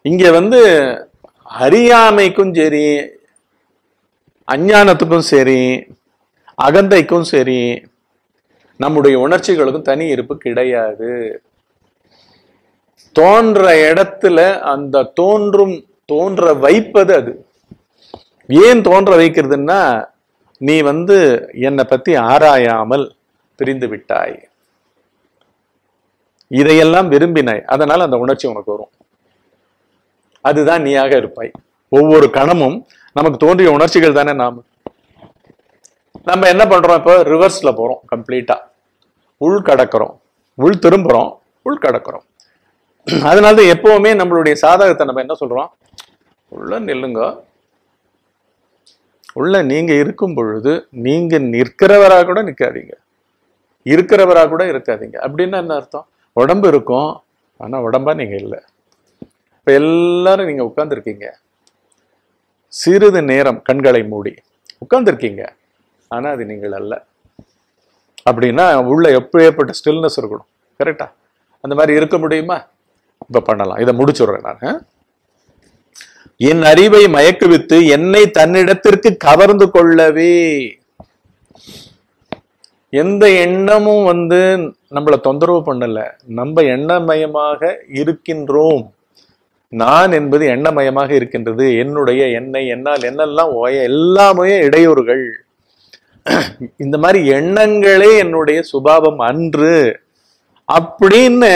இங்க வந்து அறியாமைக்கும் சரி அஞ்ஞானத்துக்கும் சரி அகந்தைக்கும் சரி நம்முடைய உணர்ச்சிகளுக்கும் தனி இருப்பு கிடையாது தோன்ற இடத்துல அந்த தோன்றும் தோன்ற வைப்பது அது ஏன் தோன்ற வைக்கிறதுன்னா நீ வந்து என்னை பத்தி ஆராயாமல் பிரிந்து விட்டாய் இதையெல்லாம் விரும்பினாய் அதனால அந்த உணர்ச்சி உனக்கு வரும் அதுதான் நீயாக இருப்பாய் ஒவ்வொரு கணமும் நமக்கு தோன்றிய உணர்ச்சிகள் தானே நாம நம்ம என்ன பண்றோம் இப்போ ரிவர்ஸ்ல போறோம் கம்ப்ளீட்டா உள் கடக்கிறோம் உள் திரும்புறோம் உள் கடக்கிறோம் அதனால தான் எப்பவுமே நம்மளுடைய சாதகத்தை நம்ம என்ன சொல்றோம் உள்ள நில்லுங்க உள்ள நீங்க இருக்கும் பொழுது நீங்க நிற்கிறவரா கூட நிக்காதீங்க இருக்கிறவரா கூட இருக்காதீங்க அப்படின்னா என்ன அர்த்தம் உடம்பு இருக்கும் ஆனா உடம்பா நீங்க இல்லை இப்ப எல்லாரும் நீங்க உட்கார்ந்துருக்கீங்க சிறிது நேரம் கண்களை மூடி உட்கார்ந்துருக்கீங்க ஆனா அது நீங்கள் அல்ல அப்படின்னா உள்ள எப்பேற்பட்ட ஸ்டில்னஸ் இருக்கணும் கரெக்டா அந்த மாதிரி இருக்க முடியுமா இப்ப பண்ணலாம் இதை முடிச்சுடுறேன் நான் என் அறிவை மயக்குவித்து என்னை தன்னிடத்திற்கு கவர்ந்து கொள்ளவே எந்த எண்ணமும் வந்து நம்மளை தொந்தரவு பண்ணல நம்ம எண்ணமயமாக இருக்கின்றோம் நான் என்பது எண்ணமயமாக இருக்கின்றது என்னுடைய என்னை என்னால் என்னெல்லாம் ஓய எல்லாமே இடையூறுகள் இந்த மாதிரி எண்ணங்களே என்னுடைய சுபாவம் அன்று அப்படின்னு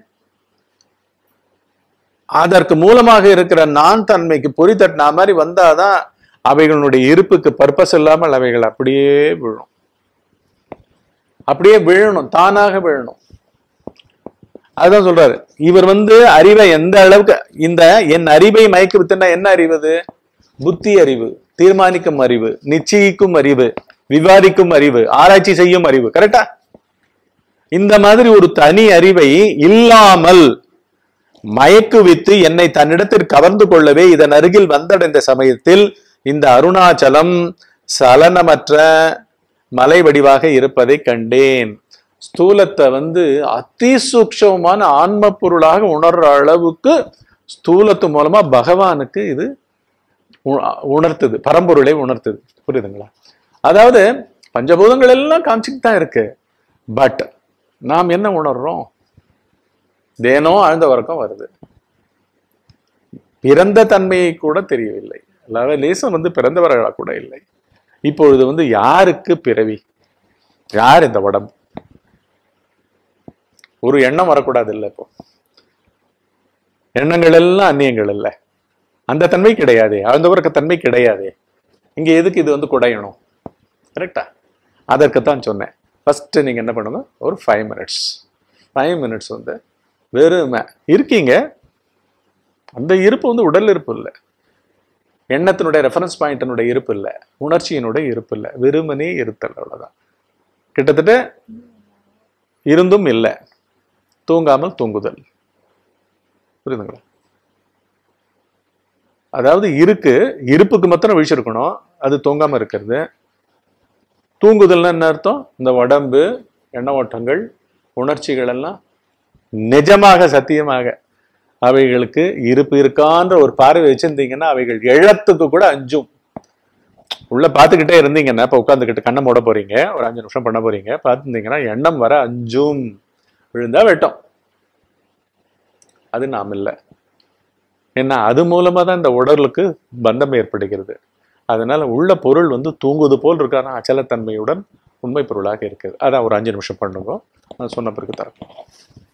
அதற்கு மூலமாக இருக்கிற நான் தன்மைக்கு பொறி தட்டின மாதிரி வந்தாதான் அவைகளுடைய இருப்புக்கு பர்பஸ் இல்லாமல் அவைகள் அப்படியே விழும் அப்படியே விழணும் தானாக விழணும் அதுதான் சொல்றாரு இவர் வந்து அறிவை எந்த அளவுக்கு இந்த என் அறிவை மயக்க வித்துனா என்ன அறிவது புத்தி அறிவு தீர்மானிக்கும் அறிவு நிச்சயிக்கும் அறிவு விவாதிக்கும் அறிவு ஆராய்ச்சி செய்யும் அறிவு கரெக்டா இந்த மாதிரி ஒரு தனி அறிவை இல்லாமல் மயக்குவித்து என்னை தன்னிடத்தில் கவர்ந்து கொள்ளவே இதன் அருகில் வந்தடைந்த சமயத்தில் இந்த அருணாச்சலம் சலனமற்ற மலை வடிவாக இருப்பதை கண்டேன் ஸ்தூலத்தை வந்து அதி சூக்ஷமான ஆன்ம பொருளாக உணர்ற அளவுக்கு ஸ்தூலத்து மூலமா பகவானுக்கு இது உ- உணர்த்துது பரம்பொருளை உணர்த்துது புரியுதுங்களா அதாவது பஞ்சபூதங்கள் எல்லாம் காமிச்சுட்டு தான் இருக்கு பட் நாம் என்ன உணர்றோம் தேனோ ஆழ்ந்த வர்க்கம் வருது பிறந்த தன்மையை கூட தெரியவில்லை அதாவது லேசம் வந்து பிறந்தவர்களா கூட இல்லை இப்பொழுது வந்து யாருக்கு பிறவி யார் இந்த உடம்பு ஒரு எண்ணம் வரக்கூடாது இல்லை இப்போ எண்ணங்கள் எல்லாம் அந்நியங்கள் இல்லை அந்த தன்மை கிடையாதே ஆழ்ந்த வர்க்க தன்மை கிடையாதே இங்க எதுக்கு இது வந்து குடையணும் கரெக்டா அதற்குத்தான் சொன்னேன் ஃபர்ஸ்ட் நீங்க என்ன பண்ணுங்க ஒரு ஃபைவ் மினிட்ஸ் ஃபைவ் மினிட்ஸ் வந்து வெறுமை இருக்கீங்க அந்த இருப்பு வந்து உடல் இருப்பு இல்லை எண்ணத்தினுடைய ரெஃபரன்ஸ் பாயிண்டினுடைய இருப்பு இல்லை உணர்ச்சியினுடைய இருப்பு இல்லை வெறுமனே இருத்தல் அவ்வளவுதான் கிட்டத்தட்ட இருந்தும் இல்லை தூங்காமல் தூங்குதல் புரியுதுங்களா அதாவது இருக்கு இருப்புக்கு மாத்திரம் விழிச்சிருக்கணும் அது தூங்காம இருக்கிறது தூங்குதல்னா என்ன அர்த்தம் இந்த உடம்பு எண்ண ஓட்டங்கள் உணர்ச்சிகள் எல்லாம் நிஜமாக சத்தியமாக அவைகளுக்கு இருப்பு இருக்கான்ற ஒரு பார்வை வச்சிருந்தீங்கன்னா அவைகள் எழத்துக்கு கூட அஞ்சும் உள்ள பார்த்துக்கிட்டே இருந்தீங்கன்னா இப்ப உட்காந்துக்கிட்டு கண்ணை மூட போறீங்க ஒரு அஞ்சு நிமிஷம் பண்ண போறீங்க பார்த்துருந்தீங்கன்னா எண்ணம் வர அஞ்சும் விழுந்தா வெட்டம் அது நாம் இல்லை ஏன்னா அது மூலமா தான் இந்த உடலுக்கு பந்தம் ஏற்படுகிறது அதனால உள்ள பொருள் வந்து தூங்குவது போல் இருக்கான அச்சலத்தன்மையுடன் உண்மை பொருளாக இருக்குது அதான் ஒரு அஞ்சு நிமிஷம் பண்ணுங்க நான் சொன்ன பிறகு தரேன்